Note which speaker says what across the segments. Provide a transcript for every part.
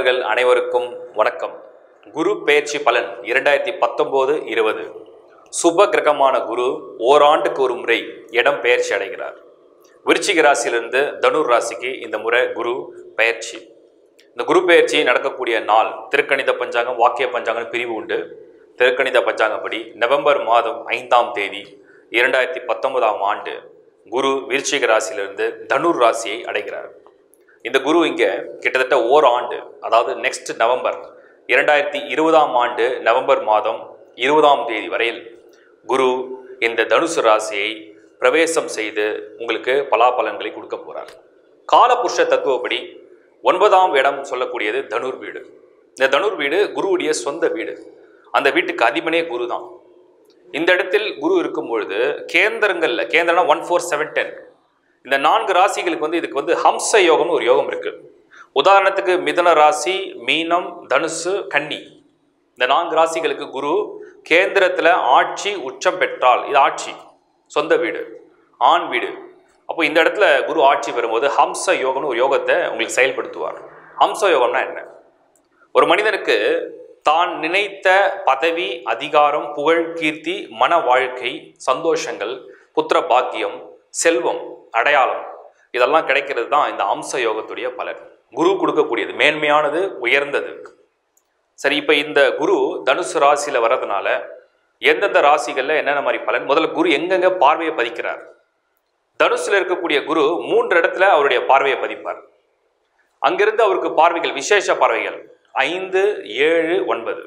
Speaker 1: நண்பர்கள் அனைவருக்கும் வணக்கம் குரு பெயர்ச்சி பலன் இரண்டாயிரத்தி பத்தொம்போது இருபது சுப கிரகமான குரு ஓராண்டுக்கு ஒரு முறை இடம் பெயர்ச்சி அடைகிறார் விருச்சிக ராசியிலிருந்து தனுர் ராசிக்கு இந்த முறை குரு பெயர்ச்சி இந்த குரு பெயர்ச்சி நடக்கக்கூடிய நாள் திருக்கணித பஞ்சாங்கம் வாக்கிய பஞ்சாங்கம் பிரிவு உண்டு திருக்கணித பஞ்சாங்கப்படி நவம்பர் மாதம் ஐந்தாம் தேதி இரண்டாயிரத்தி பத்தொன்பதாம் ஆண்டு குரு விருச்சிக ராசியிலிருந்து தனுர் ராசியை அடைகிறார் இந்த குரு இங்கே கிட்டத்தட்ட ஓர் ஆண்டு அதாவது நெக்ஸ்ட் நவம்பர் இரண்டாயிரத்தி இருபதாம் ஆண்டு நவம்பர் மாதம் இருபதாம் தேதி வரையில் குரு இந்த தனுசு ராசியை பிரவேசம் செய்து உங்களுக்கு பலாபலன்களை கொடுக்க போகிறார் காலபுருஷ தத்துவப்படி ஒன்பதாம் இடம் சொல்லக்கூடியது தனுர் வீடு இந்த தனுர் வீடு குருவுடைய சொந்த வீடு அந்த வீட்டுக்கு அதிபனே குரு தான் இந்த இடத்தில் குரு இருக்கும் பொழுது கேந்திரங்கள்ல கேந்திரம்னா ஒன் ஃபோர் செவன் டென் இந்த நான்கு ராசிகளுக்கு வந்து இதுக்கு வந்து ஹம்ச யோகம்னு ஒரு யோகம் இருக்கு உதாரணத்துக்கு மிதன ராசி மீனம் தனுசு கன்னி இந்த நான்கு ராசிகளுக்கு குரு கேந்திரத்தில் ஆட்சி உச்சம் பெற்றால் இது ஆட்சி சொந்த வீடு ஆண் வீடு அப்போ இந்த இடத்துல குரு ஆட்சி பெறும்போது ஹம்ச யோகம்னு ஒரு யோகத்தை உங்களுக்கு செயல்படுத்துவார் ஹம்ச யோகம்னா என்ன ஒரு மனிதனுக்கு தான் நினைத்த பதவி அதிகாரம் புகழ் கீர்த்தி மன வாழ்க்கை சந்தோஷங்கள் புத்திர பாக்கியம் செல்வம் அடையாளம் இதெல்லாம் கிடைக்கிறது தான் இந்த அம்ச யோகத்துடைய பலன் குரு கொடுக்கக்கூடியது மேன்மையானது உயர்ந்தது சரி இப்போ இந்த குரு தனுசு ராசியில் வர்றதுனால எந்தெந்த ராசிகளில் என்னென்ன மாதிரி பலன் முதல்ல குரு எங்கெங்க பார்வையை பதிக்கிறார் தனுசுல இருக்கக்கூடிய குரு மூன்று இடத்துல அவருடைய பார்வையை பதிப்பார் அங்கிருந்து அவருக்கு பார்வைகள் விசேஷ பார்வைகள் ஐந்து ஏழு ஒன்பது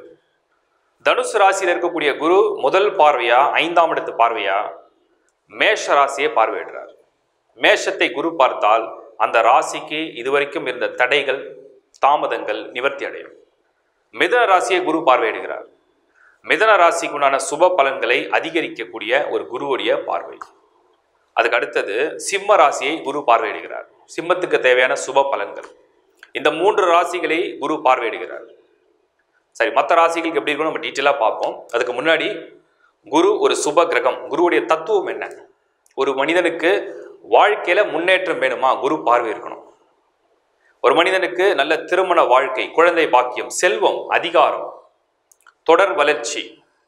Speaker 1: தனுசு ராசியில் இருக்கக்கூடிய குரு முதல் பார்வையா ஐந்தாம் இடத்து பார்வையா மேஷ ராசியை பார்வையிடுறார் மேஷத்தை குரு பார்த்தால் அந்த ராசிக்கு இதுவரைக்கும் இருந்த தடைகள் தாமதங்கள் நிவர்த்தி அடையும் மிதன ராசியை குரு பார்வையிடுகிறார் மிதன ராசிக்கு உண்டான சுப பலன்களை அதிகரிக்கக்கூடிய ஒரு குருவுடைய பார்வை அதுக்கு அடுத்தது சிம்ம ராசியை குரு பார்வையிடுகிறார் சிம்மத்துக்கு தேவையான சுப பலன்கள் இந்த மூன்று ராசிகளை குரு பார்வையிடுகிறார் சரி மற்ற ராசிகளுக்கு எப்படி இருக்கும் நம்ம டீட்டெயிலாக பார்ப்போம் அதுக்கு முன்னாடி குரு ஒரு சுப கிரகம் குருவுடைய தத்துவம் என்ன ஒரு மனிதனுக்கு வாழ்க்கையில முன்னேற்றம் வேணுமா குரு பார்வை இருக்கணும் ஒரு மனிதனுக்கு நல்ல திருமண வாழ்க்கை குழந்தை பாக்கியம் செல்வம் அதிகாரம் தொடர் வளர்ச்சி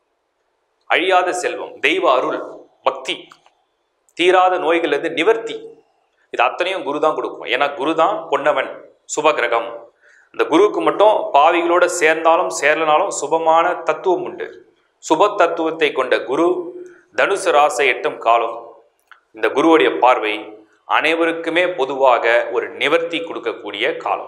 Speaker 1: அழியாத செல்வம் தெய்வ அருள் பக்தி தீராத நோய்கள்லேருந்து நிவர்த்தி இது அத்தனையும் குரு தான் கொடுக்கும் ஏன்னா குரு தான் பொன்னவன் சுப கிரகம் இந்த குருவுக்கு மட்டும் பாவிகளோட சேர்ந்தாலும் சேரலனாலும் சுபமான தத்துவம் உண்டு சுப தத்துவத்தை கொண்ட குரு தனுசு ராசை எட்டும் காலம் இந்த குருவுடைய பார்வை அனைவருக்குமே பொதுவாக ஒரு நிவர்த்தி கொடுக்கக்கூடிய காலம்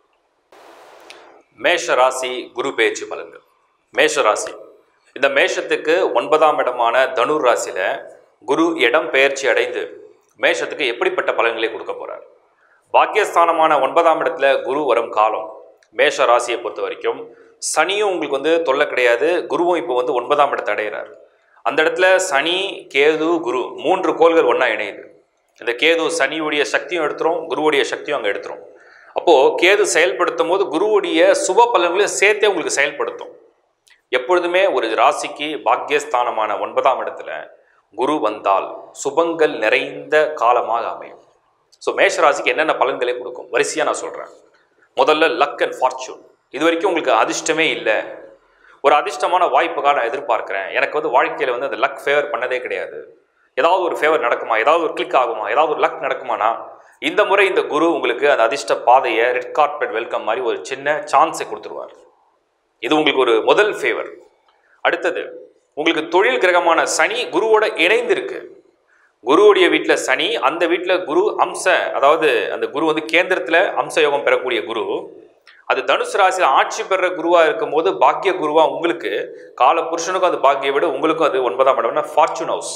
Speaker 1: மேஷ ராசி குரு பெயர்ச்சி பலன்கள் மேஷ ராசி இந்த மேஷத்துக்கு ஒன்பதாம் இடமான தனுர் ராசியில குரு இடம் பெயர்ச்சி அடைந்து மேஷத்துக்கு எப்படிப்பட்ட பலன்களை கொடுக்க போறார் பாக்கியஸ்தானமான ஒன்பதாம் இடத்துல குரு வரும் காலம் மேஷ ராசியை பொறுத்த வரைக்கும் சனியும் உங்களுக்கு வந்து தொல்லை கிடையாது குருவும் இப்போ வந்து ஒன்பதாம் இடத்தை அடைகிறார் அந்த இடத்துல சனி கேது குரு மூன்று கோள்கள் ஒன்றா இணையுது இந்த கேது சனியுடைய சக்தியும் எடுத்துரும் குருவுடைய சக்தியும் அங்கே எடுத்துரும் அப்போது கேது செயல்படுத்தும் போது குருவுடைய சுப பலன்களையும் சேர்த்தே உங்களுக்கு செயல்படுத்தும் எப்பொழுதுமே ஒரு ராசிக்கு பாக்கியஸ்தானமான ஒன்பதாம் இடத்துல குரு வந்தால் சுபங்கள் நிறைந்த காலமாக அமையும் ஸோ மேஷ ராசிக்கு என்னென்ன பலன்களை கொடுக்கும் வரிசையாக நான் சொல்கிறேன் முதல்ல லக் அண்ட் ஃபார்ச்சூன் இது வரைக்கும் உங்களுக்கு அதிர்ஷ்டமே இல்லை ஒரு அதிர்ஷ்டமான வாய்ப்புக்காக நான் எதிர்பார்க்குறேன் எனக்கு வந்து வாழ்க்கையில் வந்து அந்த லக் ஃபேவர் பண்ணதே கிடையாது ஏதாவது ஒரு ஃபேவர் நடக்குமா ஏதாவது ஒரு கிளிக் ஆகுமா ஏதாவது ஒரு லக் நடக்குமானா இந்த முறை இந்த குரு உங்களுக்கு அந்த அதிர்ஷ்ட பாதையை ரெட் கார்பெட் வெல்கம் மாதிரி ஒரு சின்ன சான்ஸை கொடுத்துருவார் இது உங்களுக்கு ஒரு முதல் ஃபேவர் அடுத்தது உங்களுக்கு தொழில் கிரகமான சனி குருவோட இணைந்திருக்கு குருவுடைய வீட்டில் சனி அந்த வீட்டில் குரு அம்ச அதாவது அந்த குரு வந்து கேந்திரத்தில் அம்ச யோகம் பெறக்கூடிய குரு அது தனுசு ராசியில் ஆட்சி பெற குருவா இருக்கும் போது பாக்கிய குருவா உங்களுக்கு கால புருஷனுக்கும் அது பாக்கிய விட உங்களுக்கும் அது ஒன்பதாம் இடம்னா ஃபார்ச்சூன் ஹவுஸ்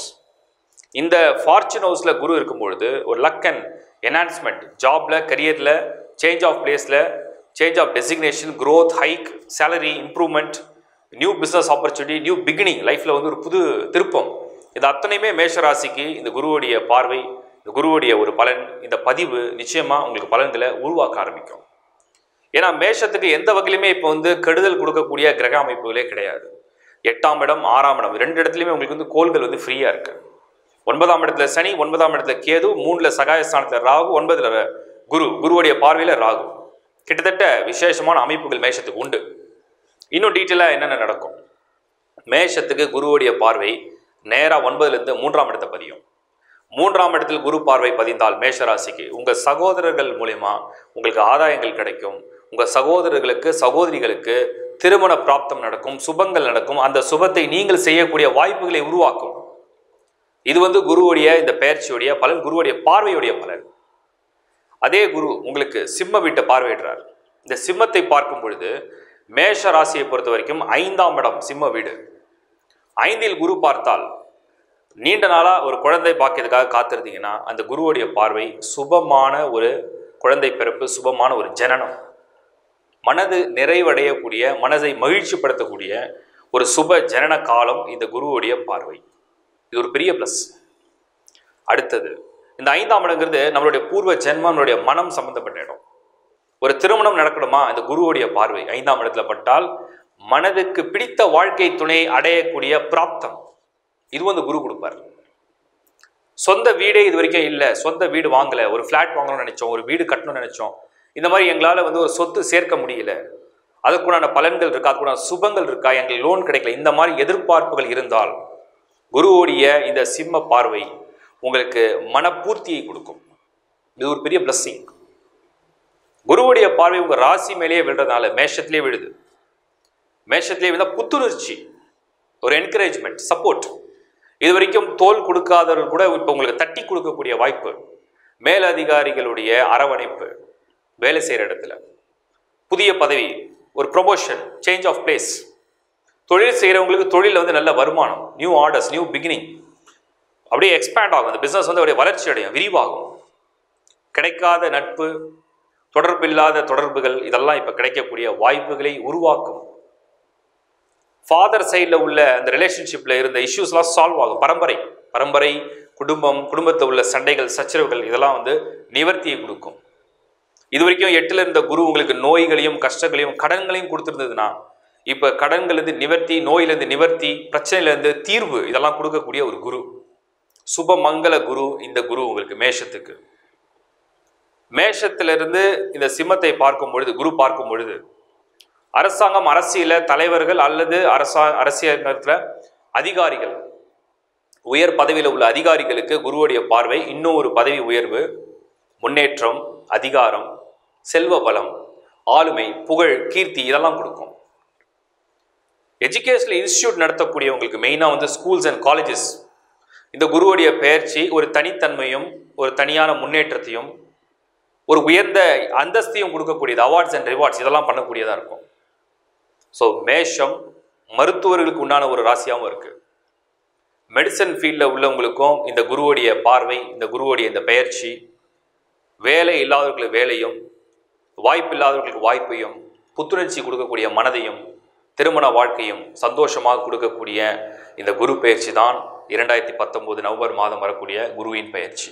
Speaker 1: இந்த ஃபார்ச்சூன் ஹவுஸில் குரு இருக்கும் பொழுது ஒரு லக் அண்ட் என்ஹான்ஸ்மெண்ட் ஜாப்ல கரியரில் சேஞ்ச் ஆஃப் பிளேஸில் change of designation growth hike salary improvement new business opportunity new beginning லைஃப்பில் வந்து ஒரு புது திருப்பம் இது அத்தனையுமே மேஷ ராசிக்கு இந்த குருவுடைய பார்வை இந்த குருவுடைய ஒரு பலன் இந்த பதிவு நிச்சயமாக உங்களுக்கு பலன்களை உருவாக்க ஆரம்பிக்கும் ஏன்னா மேஷத்துக்கு எந்த வகையிலுமே இப்போ வந்து கெடுதல் கொடுக்கக்கூடிய கிரக அமைப்புகளே கிடையாது எட்டாம் இடம் ஆறாம் இடம் ரெண்டு இடத்துலையுமே உங்களுக்கு வந்து கோள்கள் வந்து ஃப்ரீயாக இருக்கு ஒன்பதாம் இடத்துல சனி ஒன்பதாம் இடத்துல கேது மூணுல சகாயஸ்தானத்துல ராகு ஒன்பதுல ர- குரு குருவுடைய பார்வையில ராகு கிட்டத்தட்ட விசேஷமான அமைப்புகள் மேஷத்துக்கு உண்டு இன்னும் டீட்டெயிலாக என்னென்ன நடக்கும் மேஷத்துக்கு குருவுடைய பார்வை நேராக ஒன்பதுலேருந்து மூன்றாம் இடத்தை பதியும் மூன்றாம் இடத்தில் குரு பார்வை பதிந்தால் மேஷ ராசிக்கு உங்கள் சகோதரர்கள் மூலயமா உங்களுக்கு ஆதாயங்கள் கிடைக்கும் உங்கள் சகோதரர்களுக்கு சகோதரிகளுக்கு திருமண பிராப்தம் நடக்கும் சுபங்கள் நடக்கும் அந்த சுபத்தை நீங்கள் செய்யக்கூடிய வாய்ப்புகளை உருவாக்கும் இது வந்து குருவுடைய இந்த பெயர்ச்சியுடைய பலன் குருவுடைய பார்வையுடைய பலன் அதே குரு உங்களுக்கு சிம்ம வீட்டை பார்வையிடுறார் இந்த சிம்மத்தை பார்க்கும் பொழுது மேஷ ராசியை பொறுத்த வரைக்கும் ஐந்தாம் இடம் சிம்ம வீடு ஐந்தில் குரு பார்த்தால் நீண்ட நாளாக ஒரு குழந்தை பாக்கியதுக்காக காத்திருந்தீங்கன்னா அந்த குருவுடைய பார்வை சுபமான ஒரு குழந்தை பிறப்பு சுபமான ஒரு ஜனனம் மனது நிறைவடையக்கூடிய மனதை மகிழ்ச்சிப்படுத்தக்கூடிய ஒரு சுப ஜனன காலம் இந்த குருவுடைய பார்வை இது ஒரு பெரிய ப்ளஸ் அடுத்தது இந்த ஐந்தாம் இடங்கிறது நம்மளுடைய பூர்வ ஜென்மம் நம்மளுடைய மனம் சம்பந்தப்பட்ட இடம் ஒரு திருமணம் நடக்கணுமா இந்த குருவுடைய பார்வை ஐந்தாம் இடத்துல பட்டால் மனதுக்கு பிடித்த வாழ்க்கை துணை அடையக்கூடிய பிராப்தம் இது வந்து குரு கொடுப்பார் சொந்த வீடே இது வரைக்கும் இல்லை சொந்த வீடு வாங்கலை ஒரு ஃப்ளாட் வாங்கணும்னு நினைச்சோம் ஒரு வீடு கட்டணும்னு நினைச்சோம் இந்த மாதிரி எங்களால் வந்து ஒரு சொத்து சேர்க்க முடியல அதுக்குண்டான பலன்கள் இருக்கா அதுக்குண்டான சுபங்கள் இருக்கா எங்களுக்கு லோன் கிடைக்கல இந்த மாதிரி எதிர்பார்ப்புகள் இருந்தால் குருவோடைய இந்த சிம்ம பார்வை உங்களுக்கு மனப்பூர்த்தியை கொடுக்கும் இது ஒரு பெரிய பிளஸ்ஸிங் குருவுடைய பார்வை உங்கள் ராசி மேலேயே விழுறதுனால மேஷத்திலே விழுது மேஷத்திலே விழுந்தால் புத்துணர்ச்சி ஒரு என்கரேஜ்மெண்ட் சப்போர்ட் இது வரைக்கும் தோல் கொடுக்காதவர்கள் கூட இப்போ உங்களுக்கு தட்டி கொடுக்கக்கூடிய வாய்ப்பு மேலதிகாரிகளுடைய அரவணைப்பு வேலை செய்கிற இடத்துல புதிய பதவி ஒரு ப்ரொமோஷன் சேஞ்ச் ஆஃப் பிளேஸ் தொழில் செய்கிறவங்களுக்கு தொழிலில் வந்து நல்ல வருமானம் நியூ ஆர்டர்ஸ் நியூ பிகினிங் அப்படியே எக்ஸ்பேண்ட் ஆகும் அந்த பிஸ்னஸ் வந்து அப்படியே வளர்ச்சி அடையும் விரிவாகும் கிடைக்காத நட்பு தொடர்பில்லாத தொடர்புகள் இதெல்லாம் இப்போ கிடைக்கக்கூடிய வாய்ப்புகளை உருவாக்கும் ஃபாதர் சைடில் உள்ள அந்த ரிலேஷன்ஷிப்பில் இருந்த இஷ்யூஸ்லாம் சால்வ் ஆகும் பரம்பரை பரம்பரை குடும்பம் குடும்பத்தில் உள்ள சண்டைகள் சச்சரவுகள் இதெல்லாம் வந்து நிவர்த்தியை கொடுக்கும் இது வரைக்கும் எட்டில் இருந்த குரு உங்களுக்கு நோய்களையும் கஷ்டங்களையும் கடன்களையும் கொடுத்துருந்ததுன்னா இப்போ கடன்லேருந்து நிவர்த்தி நோயிலேருந்து நிவர்த்தி பிரச்சனையிலேருந்து தீர்வு இதெல்லாம் கொடுக்கக்கூடிய ஒரு குரு சுப மங்கள குரு இந்த குரு உங்களுக்கு மேஷத்துக்கு மேஷத்திலிருந்து இந்த சிம்மத்தை பார்க்கும் பொழுது குரு பார்க்கும் பொழுது அரசாங்கம் அரசியல தலைவர்கள் அல்லது அரசா அரசியலத்தில் அதிகாரிகள் உயர் பதவியில் உள்ள அதிகாரிகளுக்கு குருவுடைய பார்வை இன்னும் ஒரு பதவி உயர்வு முன்னேற்றம் அதிகாரம் செல்வ பலம் ஆளுமை புகழ் கீர்த்தி இதெல்லாம் கொடுக்கும் எஜுகேஷனல் இன்ஸ்டியூட் நடத்தக்கூடியவங்களுக்கு மெயினாக வந்து ஸ்கூல்ஸ் அண்ட் காலேஜஸ் இந்த குருவுடைய பெயர்ச்சி ஒரு தனித்தன்மையும் ஒரு தனியான முன்னேற்றத்தையும் ஒரு உயர்ந்த அந்தஸ்தையும் கொடுக்கக்கூடியது அவார்ட்ஸ் அண்ட் ரிவார்ட்ஸ் இதெல்லாம் பண்ணக்கூடியதாக இருக்கும் ஸோ மேஷம் மருத்துவர்களுக்கு உண்டான ஒரு ராசியாகவும் இருக்குது மெடிசன் ஃபீல்டில் உள்ளவங்களுக்கும் இந்த குருவுடைய பார்வை இந்த குருவுடைய இந்த பெயர்ச்சி வேலை இல்லாதவர்களுக்கு வேலையும் வாய்ப்பு இல்லாதவர்களுக்கு வாய்ப்பையும் புத்துணர்ச்சி கொடுக்கக்கூடிய மனதையும் திருமண வாழ்க்கையும் சந்தோஷமாக கொடுக்கக்கூடிய இந்த குரு பயிற்சி தான் இரண்டாயிரத்தி பத்தொம்போது நவம்பர் மாதம் வரக்கூடிய குருவின் பயிற்சி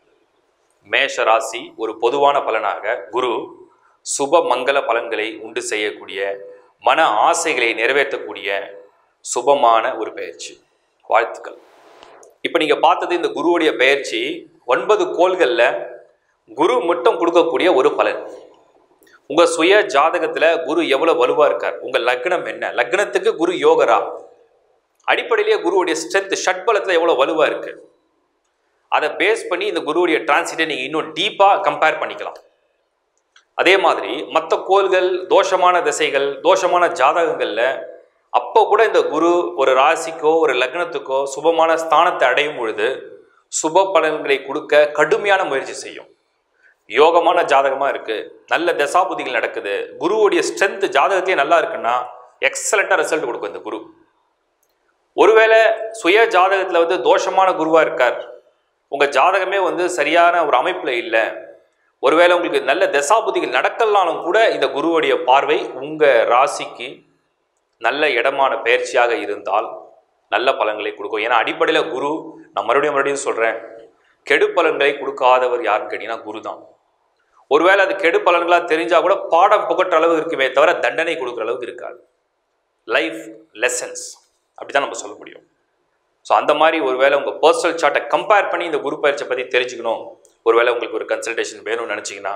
Speaker 1: மேஷ ராசி ஒரு பொதுவான பலனாக குரு சுப மங்கள பலன்களை உண்டு செய்யக்கூடிய மன ஆசைகளை நிறைவேற்றக்கூடிய சுபமான ஒரு பயிற்சி வாழ்த்துக்கள் இப்போ நீங்கள் பார்த்தது இந்த குருவுடைய பயிற்சி ஒன்பது கோள்களில் குரு மட்டும் கொடுக்கக்கூடிய ஒரு பலன் உங்கள் சுய ஜாதகத்தில் குரு எவ்வளோ வலுவாக இருக்கார் உங்கள் லக்னம் என்ன லக்னத்துக்கு குரு யோகரா அடிப்படையிலேயே குருவுடைய ஸ்ட்ரென்த் ஷட்பலத்தில் எவ்வளோ வலுவாக இருக்குது அதை பேஸ் பண்ணி இந்த குருவுடைய டிரான்சிட்டை நீங்கள் இன்னும் டீப்பாக கம்பேர் பண்ணிக்கலாம் அதே மாதிரி மற்ற கோள்கள் தோஷமான திசைகள் தோஷமான ஜாதகங்களில் அப்போ கூட இந்த குரு ஒரு ராசிக்கோ ஒரு லக்னத்துக்கோ சுபமான ஸ்தானத்தை அடையும் பொழுது சுப பலன்களை கொடுக்க கடுமையான முயற்சி செய்யும் யோகமான ஜாதகமாக இருக்குது நல்ல தசாபுதிகள் நடக்குது குருவுடைய ஸ்ட்ரென்த் ஜாதகத்திலே நல்லா இருக்குன்னா எக்ஸலண்ட்டாக ரிசல்ட் கொடுக்கும் இந்த குரு ஒருவேளை சுய ஜாதகத்தில் வந்து தோஷமான குருவாக இருக்கார் உங்கள் ஜாதகமே வந்து சரியான ஒரு அமைப்பில் இல்லை ஒருவேளை உங்களுக்கு நல்ல தசாபுதிகள் நடக்கலனாலும் கூட இந்த குருவுடைய பார்வை உங்கள் ராசிக்கு நல்ல இடமான பயிற்சியாக இருந்தால் நல்ல பலன்களை கொடுக்கும் ஏன்னா அடிப்படையில் குரு நான் மறுபடியும் மறுபடியும் சொல்கிறேன் கெடு பலன்களை கொடுக்காதவர் யாருன்னு கேட்டிங்கன்னா குரு தான் ஒருவேளை அது கெடு பலன்களாக தெரிஞ்சால் கூட பாடம் புகட்டுற அளவுக்கு இருக்குமே தவிர தண்டனை கொடுக்குற அளவுக்கு இருக்காது லைஃப் லெசன்ஸ் அப்படி தான் நம்ம சொல்ல முடியும் ஸோ அந்த மாதிரி ஒருவேளை உங்கள் பர்சனல் சார்ட்டை கம்பேர் பண்ணி இந்த குரு பயிற்சியை பற்றி தெரிஞ்சுக்கணும் ஒருவேளை உங்களுக்கு ஒரு கன்சல்டேஷன் வேணும்னு நினச்சிங்கன்னா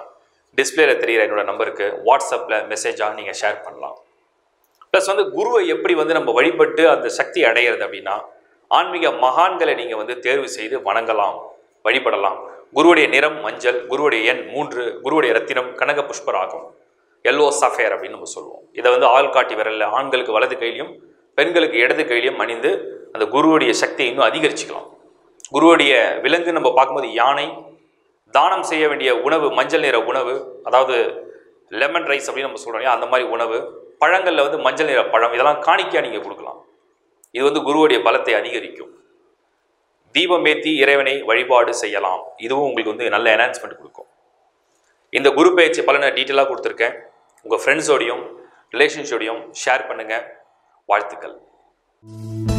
Speaker 1: டிஸ்பிளேல தெரியிற என்னோட நம்பருக்கு வாட்ஸ்அப்பில் மெசேஜாக நீங்கள் ஷேர் பண்ணலாம் ப்ளஸ் வந்து குருவை எப்படி வந்து நம்ம வழிபட்டு அந்த சக்தி அடையிறது அப்படின்னா ஆன்மீக மகான்களை நீங்கள் வந்து தேர்வு செய்து வணங்கலாம் வழிபடலாம் குருவுடைய நிறம் மஞ்சள் குருவுடைய எண் மூன்று குருவுடைய ரத்தினம் கனக புஷ்பராகம் எல்லோ சஃபேர் அப்படின்னு நம்ம சொல்லுவோம் இதை வந்து ஆள்காட்டி விரல்ல ஆண்களுக்கு வலது கையிலையும் பெண்களுக்கு இடது கையிலையும் அணிந்து அந்த குருவுடைய சக்தியை இன்னும் அதிகரிச்சுக்கலாம் குருவுடைய விலங்கு நம்ம பார்க்கும்போது யானை தானம் செய்ய வேண்டிய உணவு மஞ்சள் நிற உணவு அதாவது லெமன் ரைஸ் அப்படின்னு நம்ம சொல்கிறோம் இல்லையா அந்த மாதிரி உணவு பழங்களில் வந்து மஞ்சள் நிற பழம் இதெல்லாம் காணிக்கையாக நீங்கள் கொடுக்கலாம் இது வந்து குருவுடைய பலத்தை அதிகரிக்கும் தீபமேத்தி இறைவனை வழிபாடு செய்யலாம் இதுவும் உங்களுக்கு வந்து நல்ல என்ஹான்ஸ்மெண்ட் கொடுக்கும் இந்த குரு பயிற்சி பலனை டீட்டெயிலாக கொடுத்துருக்கேன் உங்கள் ஃப்ரெண்ட்ஸோடையும் ரிலேஷன்ஸோடையும் ஷேர் பண்ணுங்கள் வாழ்த்துக்கள்